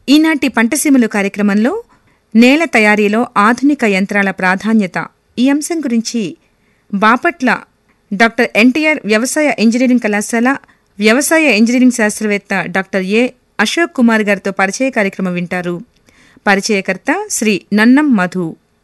ఈనాటి పంటసీమలు కార్యక్రమంలో నేల తయారీలో ఆధునిక యంత్రాల ప్రాధాన్యత ఈ అంశం గురించి బాపట్ల డాక్టర్ ఎన్టీఆర్ వ్యవసాయ ఇంజనీరింగ్ కళాశాల వ్యవసాయ ఇంజనీరింగ్ శాస్త్రవేత్త డాక్టర్ ఏ అశోక్ కుమార్ గారితో పరిచయ కార్యక్రమం వింటారు పరిచయకర్త శ్రీ నన్నం మధు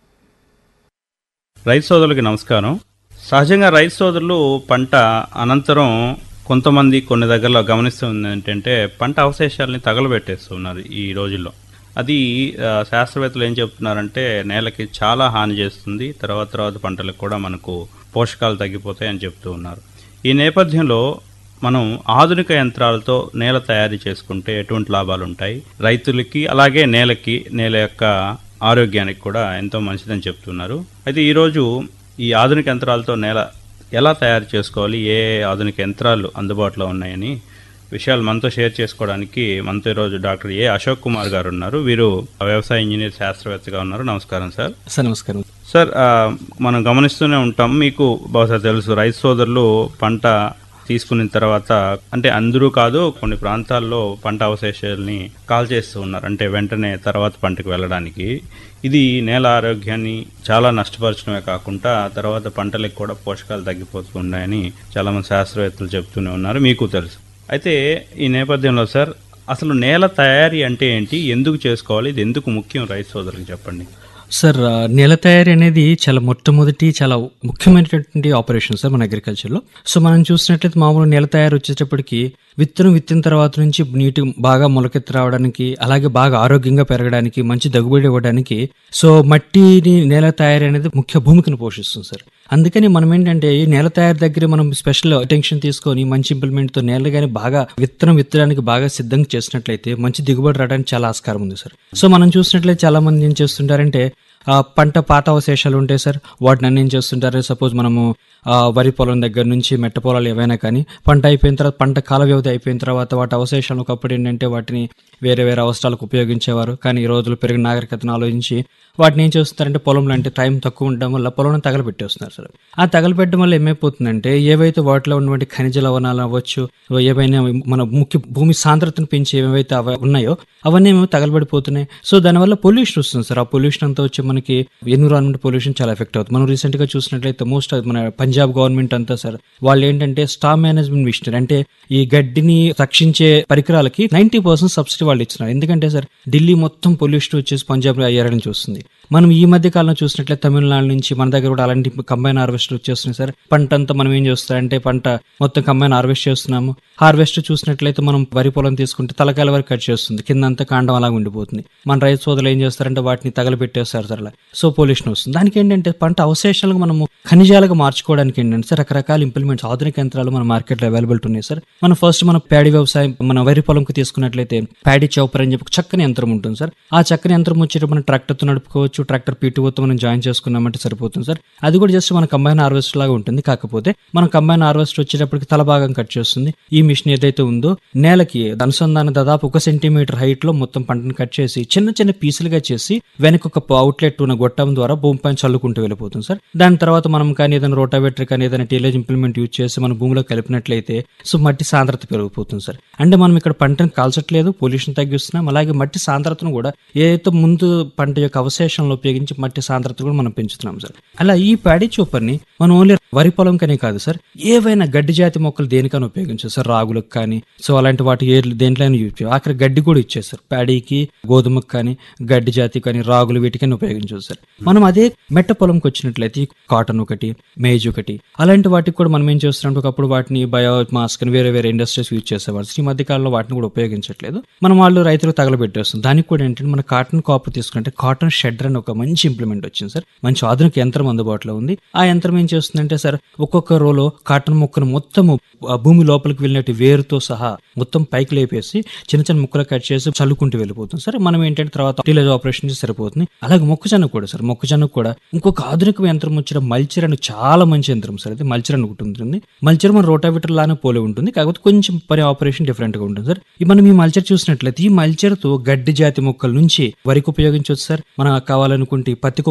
రైతు సోదరులకి నమస్కారం సహజంగా రైతు సోదరులు పంట అనంతరం కొంతమంది కొన్ని దగ్గరలో గమనిస్తుంది ఏంటంటే పంట అవశేషాలని తగలబెట్టేస్తున్నారు ఈ రోజుల్లో అది ఆ, శాస్త్రవేత్తలు ఏం చెప్తున్నారంటే నేలకి చాలా హాని చేస్తుంది తర్వాత తర్వాత పంటలకు కూడా మనకు పోషకాలు తగ్గిపోతాయి అని చెప్తూ ఉన్నారు ఈ నేపథ్యంలో మనం ఆధునిక యంత్రాలతో నేల తయారీ చేసుకుంటే ఎటువంటి లాభాలు ఉంటాయి రైతులకి అలాగే నేలకి నేల యొక్క ఆరోగ్యానికి కూడా ఎంతో మంచిదని చెప్తున్నారు అయితే ఈరోజు ఈ ఆధునిక యంత్రాలతో నేల ఎలా తయారు చేసుకోవాలి ఏ ఏ ఆధునిక యంత్రాలు అందుబాటులో ఉన్నాయని విషయాలు మనతో షేర్ చేసుకోవడానికి మనతో ఈరోజు డాక్టర్ ఏ అశోక్ కుమార్ గారు ఉన్నారు వీరు వ్యవసాయ ఇంజనీర్ శాస్త్రవేత్తగా ఉన్నారు నమస్కారం సార్ సార్ నమస్కారం సార్ ఆ, మనం గమనిస్తూనే ఉంటాం మీకు బహుశా తెలుసు రైతు సోదరులు పంట తీసుకున్న తర్వాత అంటే అందరూ కాదు కొన్ని ప్రాంతాల్లో పంట అవశేషాలని కాల్ చేస్తూ ఉన్నారు అంటే వెంటనే తర్వాత పంటకు వెళ్ళడానికి ఇది నేల ఆరోగ్యాన్ని చాలా నష్టపరచడమే కాకుండా తర్వాత పంటలకు కూడా పోషకాలు తగ్గిపోతున్నాయని చాలా మంది శాస్త్రవేత్తలు చెప్తూనే ఉన్నారు మీకు తెలుసు అయితే ఈ నేపథ్యంలో సార్ అసలు నేల తయారీ అంటే ఏంటి ఎందుకు చేసుకోవాలి ఇది ఎందుకు ముఖ్యం రైతు సోదరులకు చెప్పండి సార్ ఆ, నేల తయారీ అనేది చాలా మొట్టమొదటి చాలా ముఖ్యమైనటువంటి ఆపరేషన్ సార్ మన అగ్రికల్చర్లో సో మనం చూసినట్లయితే మామూలు నేల తయారు వచ్చేటప్పటికి విత్తనం విత్తిన తర్వాత నుంచి నీటి బాగా మొలకెత్తి రావడానికి అలాగే బాగా ఆరోగ్యంగా పెరగడానికి మంచి దిగుబడి ఇవ్వడానికి సో మట్టిని నేల తయారీ అనేది ముఖ్య భూమికను పోషిస్తుంది సార్ అందుకని మనం ఏంటంటే ఈ నేల తయారీ దగ్గర మనం స్పెషల్ అటెన్షన్ తీసుకొని మంచి ఇంప్లిమెంట్ తో నేల కానీ బాగా విత్తనం విత్తడానికి బాగా సిద్ధంగా చేసినట్లయితే మంచి దిగుబడి రావడానికి చాలా ఆస్కారం ఉంది సార్ సో మనం చూసినట్లయితే చాలా మంది ఏం చేస్తుంటారంటే ఆ పంట పాత అవశేషాలు ఉంటాయి సార్ వాటిని అన్ని ఏం చేస్తుంటారు సపోజ్ మనము ఆ, వరి పొలం దగ్గర నుంచి మెట్ట పొలాలు ఏవైనా కానీ పంట అయిపోయిన తర్వాత పంట కాల వ్యవధి అయిపోయిన తర్వాత వాటి అవశేషాలు ఒకప్పుడు ఏంటంటే వాటిని వేరే వేరే అవసరాలకు ఉపయోగించేవారు కానీ ఈ రోజులు పెరిగిన నాగరికతను ఆలోచించి వాటిని ఏం చేస్తారంటే పొలంలో అంటే టైం తక్కువ ఉండడం వల్ల పొలం తగలబెట్టేస్తున్నారు సార్ ఆ తగలబెట్టడం వల్ల ఏమైపోతుందంటే ఏవైతే వాటిలో ఉన్నటువంటి ఖనిజ లవణాలు అవ్వచ్చు ఏవైనా మన ముఖ్య భూమి సాంద్రతను పెంచి ఏవైతే అవ ఉన్నాయో అవన్నీ ఏమో తగలబడిపోతున్నాయి సో దానివల్ల పొల్యూషన్ వస్తుంది సార్ ఆ పొల్యూషన్ అంతా వచ్చి మనకి ఎన్విరాన్మెంట్ పొల్యూషన్ చాలా ఎఫెక్ట్ అవుతుంది మనం రీసెంట్ గా చూసినట్లయితే మోస్ట్ మన పంజాబ్ గవర్నమెంట్ అంతా సార్ వాళ్ళు ఏంటంటే స్టామ్ మేనేజ్మెంట్ మిషనరీ అంటే ఈ గడ్డిని రక్షించే పరికరాలకి నైన్టీ పర్సెంట్ సబ్సిడీ వాళ్ళు ఇచ్చినారు ఎందుకంటే సార్ ఢిల్లీ మొత్తం పొల్యూషన్ వచ్చేసి పంజాబ్ ఏరియా నుంచి వస్తుంది మనం ఈ మధ్య కాలంలో చూసినట్లయితే తమిళనాడు నుంచి మన దగ్గర కూడా అలాంటి కంబైన్ హార్వెస్ట్ వచ్చేస్తున్నాయి సార్ పంట అంతా మనం ఏం చేస్తారంటే పంట మొత్తం కంబైన్ హార్వెస్ట్ చేస్తున్నాము హార్వెస్ట్ చూసినట్లయితే మనం వరి పొలం తీసుకుంటే తలకాయల వరకు కట్ చేస్తుంది కింద అంతా కాండం అలాగ ఉండిపోతుంది మన రైతు సోదరులు ఏం చేస్తారంటే వాటిని తగలబెట్టేస్తారు సార్ అలా సో పొల్యూషన్ వస్తుంది దానికి ఏంటంటే పంట అవశేషాలకు మనము ఖనిజాలుగా మార్చుకోవడానికి ఏంటంటే సార్ రకరకాల ఇంప్లిమెంట్స్ ఆధునిక యంత్రాలు మన మార్కెట్లో అవైలబిలిటీ ఉన్నాయి సార్ మనం ఫస్ట్ మన ప్యాడీ వ్యవసాయం మన వరి పొలంకి తీసుకున్నట్లయితే ప్యాడీ చౌపర్ అని చెప్పి ఒక చక్కని యంత్రం ఉంటుంది సార్ ఆ చక్కని యంత్రం వచ్చేటప్పుడు మనం ట్రాక్టర్తో నడుపుకోవచ్చు ట్రాక్టర్ పీటుతో మనం జాయిన్ చేసుకున్నామంటే సరిపోతుంది సార్ అది కూడా జస్ట్ మన కంబైన్ హార్వెస్ట్ లాగా ఉంటుంది కాకపోతే మనం కంబైన్ హార్వెస్ట్ వచ్చేటప్పటికి తల భాగం కట్ చేస్తుంది ఈ మిషన్ ఏదైతే ఉందో నేలకి అనుసంధానం దాదాపు ఒక సెంటీమీటర్ హైట్ లో మొత్తం పంటను కట్ చేసి చిన్న చిన్న పీసులుగా చేసి వెనక ఒక అవుట్లెట్ ఉన్న గొట్టం ద్వారా భూమి పైన చల్లుకుంటూ వెళ్ళిపోతుంది సార్ దాని తర్వాత మనం కానీ ఏదైనా రోటావేటర్ కానీ ఏదైనా టీలేజ్ ఇంప్లిమెంట్ యూజ్ చేసి మన భూమిలో కలిపినట్లయితే సో మట్టి సాంద్రత పెరిగిపోతుంది సార్ అంటే మనం ఇక్కడ పంటను కాల్చట్లేదు పొల్యూషన్ తగ్గిస్తున్నాం అలాగే మట్టి సాంద్రతను కూడా ఏదైతే ముందు పంట యొక్క అవశేషంలో ఉపయోగించి మట్టి సాంద్రత కూడా మనం పెంచుతున్నాం సార్ అలా ఈ ప్యాడీ చూపర్ని మనం ఓన్లీ వరి పొలం కనే కాదు సార్ ఏవైనా గడ్డి జాతి మొక్కలు దేనికైనా ఉపయోగించవచ్చు సార్ రాగులకు కానీ సో అలాంటి వాటి ఏ దేంట్లో యూజ్ చేయాలి ఆఖరి గడ్డి కూడా ఇచ్చేస్తారు ప్యాడీకి గోధుమకు కానీ గడ్డి జాతి కానీ రాగులు వీటికైనా ఉపయోగించవచ్చు సార్ మనం అదే మెట్ట పొలంకి వచ్చినట్లయితే ఈ కాటన్ ఒకటి మేజ్ ఒకటి అలాంటి వాటికి కూడా మనం ఏం చేస్తున్నాం ఒకప్పుడు వాటిని బయో మాస్క్ అని వేరే వేరే ఇండస్ట్రీస్ యూజ్ చేసేవారు ఈ మధ్య కాలంలో వాటిని కూడా ఉపయోగించట్లేదు మనం వాళ్ళు రైతులు తగలబెట్టేస్తాం దానికి కూడా ఏంటంటే మన కాటన్ కాపర్ తీసుకుంటే కాటన్ షెడర్ అని ఒక మంచి ఇంప్లిమెంట్ వచ్చింది సార్ మంచి ఆధునిక యంత్రం అందుబాటులో ఉంది ఆ యంత్రం ఏం చేస్తుందంటే సార్ ఒక్కొక్క రోలో కాటన్ మొక్కను మొత్తము ఆ భూమి లోపలికి వెళ్ళినట్టు వేరుతో సహా మొత్తం పైకి లేపేసి చిన్న చిన్న ముక్కలు కట్ చేసి చల్లుకుంటూ వెళ్ళిపోతుంది సార్ మనం ఏంటంటే తర్వాత టీలేజ్ ఆపరేషన్ చేసి సరిపోతుంది అలాగే మొక్కజొన్న కూడా సార్ మొక్కజొన్న కూడా ఇంకొక ఆధునిక యంత్రం వచ్చిన మల్చర్ అని చాలా మంచి యంత్రం సార్ అది మల్చర్ అని ఒకటి ఉంటుంది మల్చర్ మన రోటావిటర్ లానే పోలే ఉంటుంది కాకపోతే కొంచెం పని ఆపరేషన్ డిఫరెంట్ గా ఉంటుంది సార్ ఈ మనం ఈ మల్చర్ చూసినట్లయితే ఈ మల్చర్ తో గడ్డి జాతి మొక్కల నుంచి వరికి ఉపయోగించవచ్చు సార్ మనం కావాలనుకుంటే పత్తికి